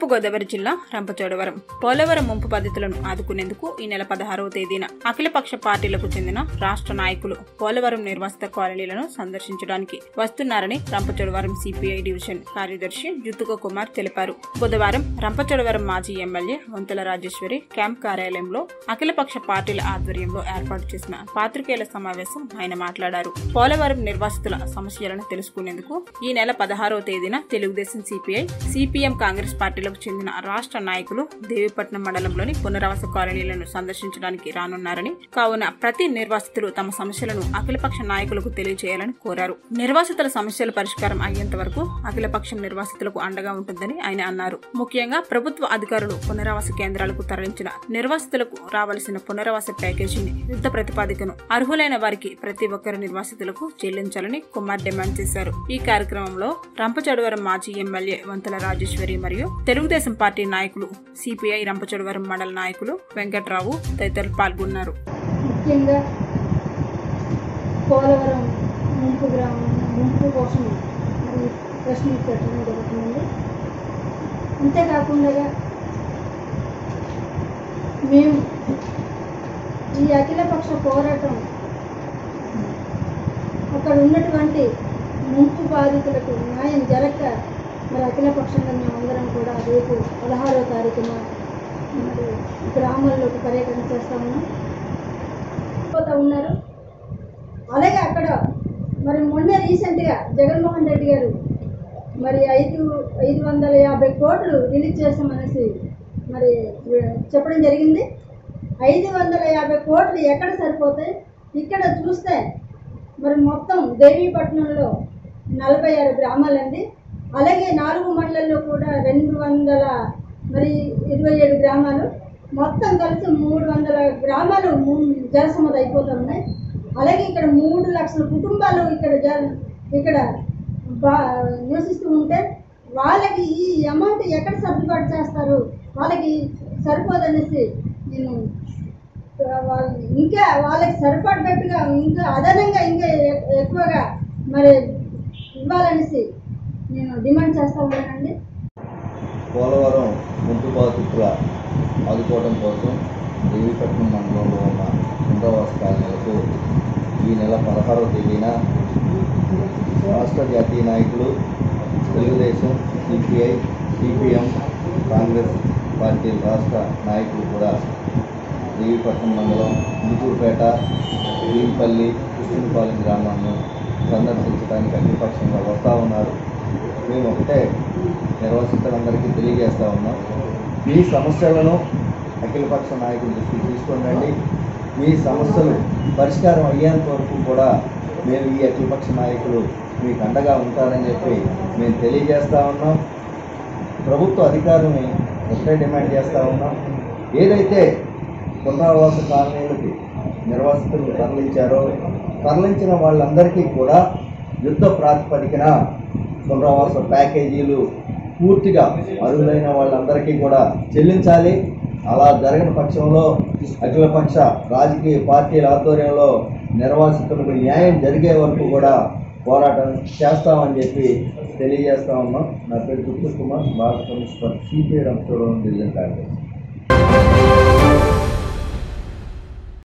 తూర్పుగోదావరి జిల్లా రంపచోడవరం పోలవరం ముంపు బాధితులను ఆదుకునేందుకు ఈ నెల పదహారవ తేదీన అఖిలపక్ష పార్టీలకు చెందిన రాష్ట్ర నాయకులు పోలవరం నిర్వాసిత కాలనీలను సందర్శించడానికి వస్తున్నారని రంపచోడవరం సిపిఐ డివిజన్ కార్యదర్శి జుత్తుక కుమార్ తెలిపారు బుధవారం రంపచోడవరం మాజీ ఎమ్మెల్యే వంతల రాజేశ్వరి క్యాంప్ కార్యాలయంలో అఖిలపక్ష పార్టీల ఆధ్వర్యంలో ఏర్పాటు చేసిన పాత్రికేయుల సమావేశం ఆయన మాట్లాడారు పోలవరం నిర్వాసితుల సమస్యలను తెలుసుకునేందుకు ఈ నెల పదహారవ తేదీన తెలుగుదేశం సిపిఐ సిపిఎం కాంగ్రెస్ పార్టీలకు చెందిన రాష్ట్ర నాయకులు దేవీపట్నం మండలంలోని పునరావాస కాలనీలను సందర్శించడానికి రానున్నారని కావున ప్రతి నిర్వాసితులు తమ సమస్యలను అఖిలపక్ష నాయకులకు తెలియజేయాలని కోరారు నిర్వాసితుల సమస్యల పరిష్కారం అయ్యేంత వరకు అఖిలపక్షం నిర్వాసితులకు అండగా ఉంటుందని ఆయన అన్నారు ముఖ్యంగా ప్రభుత్వ అధికారులు పునరావాస కేంద్రాలకు తరలించిన నిర్వాసితులకు రావాల్సిన పునరావాస ప్యాకేజీని యుద్ధ ప్రతిపాదికను అర్హులైన వారికి ప్రతి ఒక్కరి నిర్వాసితులకు చెల్లించాలని కుమార్ డిమాండ్ చేశారు ఈ కార్యక్రమంలో రంపచోడవరం మాజీ ఎమ్మెల్యే వంతల రాజేశ్వరి మరియు తెలుగుదేశం పార్టీ నాయకులు సిపిఐ రంపచోడవరం మండల నాయకులు వెంకట్రావు తదితరులు పాల్గొన్నారు ముఖ్యంగా పోలవరం ముంపు గ్రామం ముంపు కోసం మరి ప్రశ్న పెట్టడం జరుగుతుంది అంతేకాకుండా మేము ఈ అఖిలపక్ష పోరాటం అక్కడ ఉన్నటువంటి ముంపు బాధితులకు న్యాయం జరగక మరి అఖిలపక్షంగా మేమందరం కూడా రేపు పదహారో తారీఖున మరి గ్రామాల్లోకి పర్యటన చేస్తా ఉన్నాం పోతా ఉన్నారు అలాగే అక్కడ మరి మొన్న రీసెంట్గా జగన్మోహన్ రెడ్డి గారు మరి ఐదు ఐదు వందల యాభై కోట్లు రిలీజ్ చేస్తామనేసి మరి చెప్పడం జరిగింది ఐదు వందల యాభై కోట్లు ఎక్కడ సరిపోతాయి ఇక్కడ చూస్తే మరి మొత్తం దేవీపట్నంలో నలభై ఆరు గ్రామాలండి అలాగే నాలుగు మండలాల్లో కూడా రెండు వందల మరి ఇరవై ఏడు గ్రామాలు మొత్తం కలిసి మూడు వందల గ్రామాలు మూ- జలసమద అయిపోతూ ఉన్నాయి అలాగే ఇక్కడ మూడు లక్షల కుటుంబాలు ఇక్కడ జ ఇక్కడ బా నివసిస్తూ ఉంటే వాళ్ళకి ఈ అమౌంట్ ఎక్కడ సర్దుబాటు చేస్తారు వాళ్ళకి సరిపోదనేసి నేను వాళ్ళు ఇంకా వాళ్ళకి సరిపడ్డట్టుగా ఇంకా అదనంగా ఇంకా ఎ- ఎక్కువగా మరి ఇవ్వాలనేసి నేను డిమాండ్ చేస్తూ ఉన్నానండి పోలవరం ముంపు బాధితుల ఆదుకోవడం కోసం దేవీపట్నం మండలంలో ఉన్న పునరావాస కాలనీలకు ఈ నెల పదహారవ తేదీన రాష్ట్ర జాతీయ నాయకులు తెలుగుదేశం సిపిఐ సిపిఎం కాంగ్రెస్ పార్టీల రాష్ట్ర నాయకులు కూడా దేవీపట్నం మండలం ఇందూరుపేట వీంపల్లి కృష్ణపాలెం గ్రామాలను సందర్శించడానికి అఖిలపక్షంగా వస్తూ ఉన్నారు మేము ఒకటే నిర్వాసితులందరికీ తెలియజేస్తా ఉన్నాం మీ సమస్యలను అఖిలపక్ష నాయకుల దృష్టికి తీసుకొని రండి మీ సమస్యలు పరిష్కారం అయ్యేంత వరకు కూడా మేము ఈ అఖిలపక్ష నాయకులు మీకు అండగా ఉంటారని చెప్పి మేము తెలియజేస్తా ఉన్నాం ప్రభుత్వ అధికారులని ఒకటే డిమాండ్ చేస్తూ ఉన్నాం ఏదైతే పునరావాస కాలనీలకి నిర్వాసితులను తరలించారో తరలించిన వాళ్ళందరికీ కూడా యుద్ధ ప్రాతిపదికన పునరావాస ప్యాకేజీలు పూర్తిగా అర్హులైన వాళ్ళందరికీ కూడా చెల్లించాలి అలా జరగని పక్షంలో అఖిలపక్ష రాజకీయ పార్టీల ఆధ్వర్యంలో నిర్వాసితులకు న్యాయం జరిగే వరకు కూడా పోరాటం చేస్తామని చెప్పి తెలియజేస్తా ఉన్నాం నా పేరు గుప్త కుమార్ భారత communist party CPI Rampachodavaram division కార్యదర్శి